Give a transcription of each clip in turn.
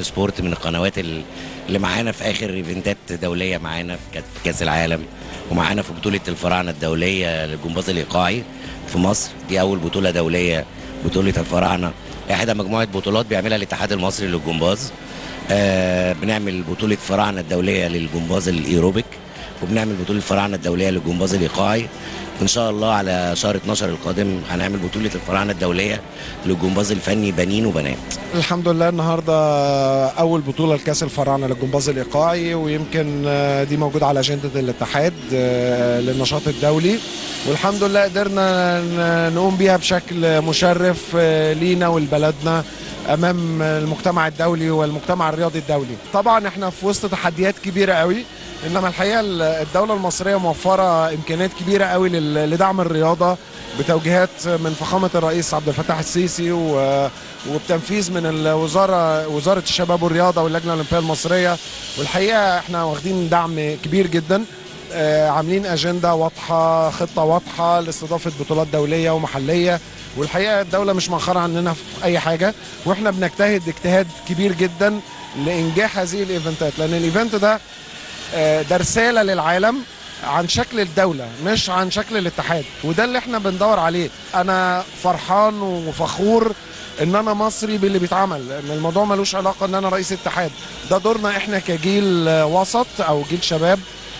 سبورت من القنوات ال- اللي معانا في اخر ايفنتات دوليه معانا في كاس- في كاس العالم ومعانا في بطوله الفراعنه الدوليه للجمباز الايقاعي في مصر دي اول بطوله دوليه بطوله الفراعنه احدى مجموعه بطولات بيعملها الاتحاد المصري للجمباز آه بنعمل بطوله فراعنه الدوليه للجمباز الايروبيك وبنعمل بطوله الفراعنه الدوليه للجمباز الايقاعي ان شاء الله على شهر 12 القادم هنعمل بطوله الفراعنه الدوليه للجمباز الفني بنين وبنات الحمد لله النهارده اول بطوله لكاس الفراعنه للجمباز الايقاعي ويمكن آه، دي موجوده على اجنده الاتحاد آه، للنشاط الدولي والحمد لله قدرنا ن- نقوم بيها بشكل مشرف آه، لينا ولبلدنا امام المجتمع الدولي والمجتمع الرياضي الدولي طبعا احنا في وسط تحديات كبيره قوي انما الحقيقه الدوله المصريه موفره امكانيات كبيره قوي لل- لدعم الرياضه بتوجيهات من فخامه الرئيس عبد الفتاح السيسي و- وبتنفيذ من الوزاره وزاره الشباب والرياضه واللجنه الاولمبيه المصريه والحقيقه احنا واخدين دعم كبير جدا آه، عاملين اجنده واضحه خطه واضحه لاستضافه بطولات دوليه ومحليه والحقيقه الدوله مش مؤخره عننا في اي حاجه واحنا بنجتهد اجتهاد كبير جدا لانجاح هذه الايفنتات لان الايفنت ده آه، ده رساله للعالم عن شكل الدولة مش عن شكل الاتحاد وده اللي احنا بندور عليه انا فرحان وفخور ان انا مصري باللي بيتعمل ان الموضوع ملوش علاقة ان انا رئيس اتحاد ده دورنا احنا كجيل آه، وسط او جيل شباب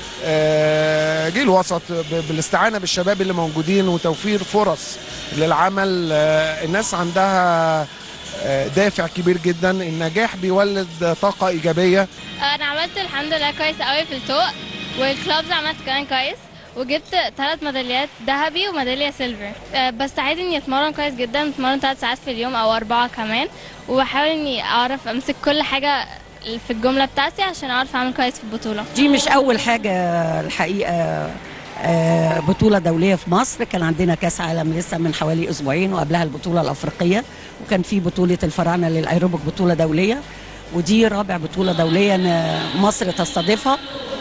آه، جيل وسط ب- بالاستعانة بالشباب اللي موجودين وتوفير فرص للعمل آه، الناس عندها آه، دافع كبير جدا النجاح بيولد طاقة إيجابية انا عملت الحمد لله كويس قوي في الطوق والكلابز عملت كمان كويس وجبت ثلاث ميداليات ذهبي وميداليه سيلفر أه، بس عايز اني اتمرن كويس جدا اتمرن ثلاث ساعات في اليوم او اربعه كمان وبحاول اني اعرف امسك كل حاجه في الجمله بتاعتي عشان اعرف اعمل كويس في البطوله دي مش أول حاجة الحقيقة آه، بطولة دولية في مصر كان عندنا كأس عالم لسه من حوالي أسبوعين وقبلها البطولة الأفريقية وكان في بطولة الفراعنة للأيروبيك بطولة دولية ودي رابع بطولة دولية إن مصر تستضيفها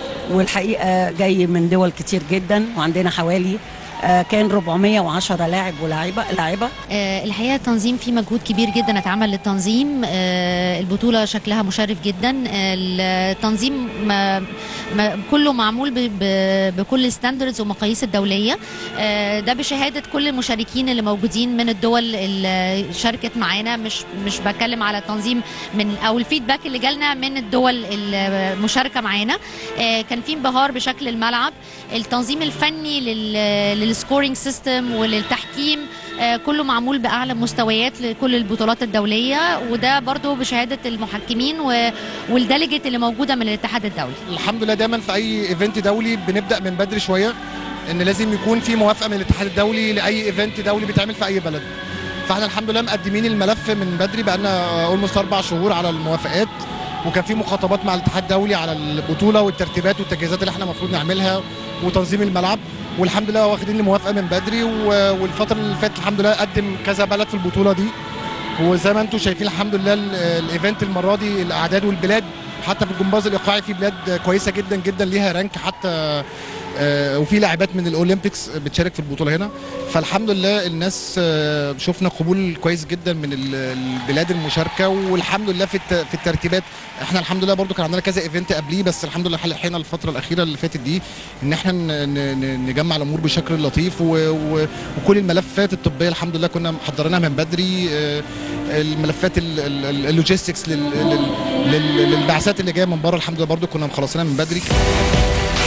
والحقيقة جاي من دول كتير جدا وعندنا حوالي آه، كان 410 لاعب ولاعبة لاعبة آه، الحقيقه التنظيم فيه مجهود كبير جدا اتعمل للتنظيم آه، البطوله شكلها مشرف جدا آه، التنظيم ما ما كله معمول ب- ب- بكل الستاندردز والمقاييس الدوليه آه، ده بشهاده كل المشاركين اللي موجودين من الدول اللي شاركت معانا مش مش بتكلم على التنظيم من او الفيدباك اللي جالنا من الدول المشاركه معانا آه، كان في انبهار بشكل الملعب التنظيم الفني لل- للسكورينج سيستم وللتحكيم آه، كله معمول باعلى مستويات لكل البطولات الدوليه وده برضو بشهاده المحكمين و- والديليجيت اللي موجوده من الاتحاد الدولي الحمد لله دايما في اي ايفنت دولي بنبدا من بدري شويه ان لازم يكون في موافقه من الاتحاد الدولي لاي ايفنت دولي بيتعمل في اي بلد فاحنا الحمد لله مقدمين الملف من بدري بقالنا اولموست اربع شهور على الموافقات وكان في مخاطبات مع الاتحاد الدولي على البطوله والترتيبات والتجهيزات اللي احنا المفروض نعملها وتنظيم الملعب والحمد لله واخدين الموافقه من بدري و- والفتره اللي فاتت الحمد لله قدم كذا بلد في البطوله دي وزي ما انتم شايفين الحمد لله ال- الايفنت المره دي الاعداد والبلاد حتى في الجمباز الايقاعي في بلاد كويسه جدا جدا ليها رانك حتى آه، وفي لاعبات من الاولمبيكس بتشارك في البطوله هنا فالحمد لله الناس آه، شفنا قبول كويس جدا من ال- البلاد المشاركه والحمد لله في الت- في الترتيبات احنا الحمد لله برضو كان عندنا كذا ايفنت قبليه بس الحمد لله لحقنا الفتره الاخيره اللي فاتت دي ان احنا ن- ن- ن- نجمع الامور بشكل لطيف و- و- وكل الملفات الطبيه الحمد لله كنا محضرينها من بدري آه، الملفات ال- ال- ال- اللوجيستكس لل- لل- لل- للبعثات اللي جايه من بره الحمد لله برضو كنا مخلصينها من بدري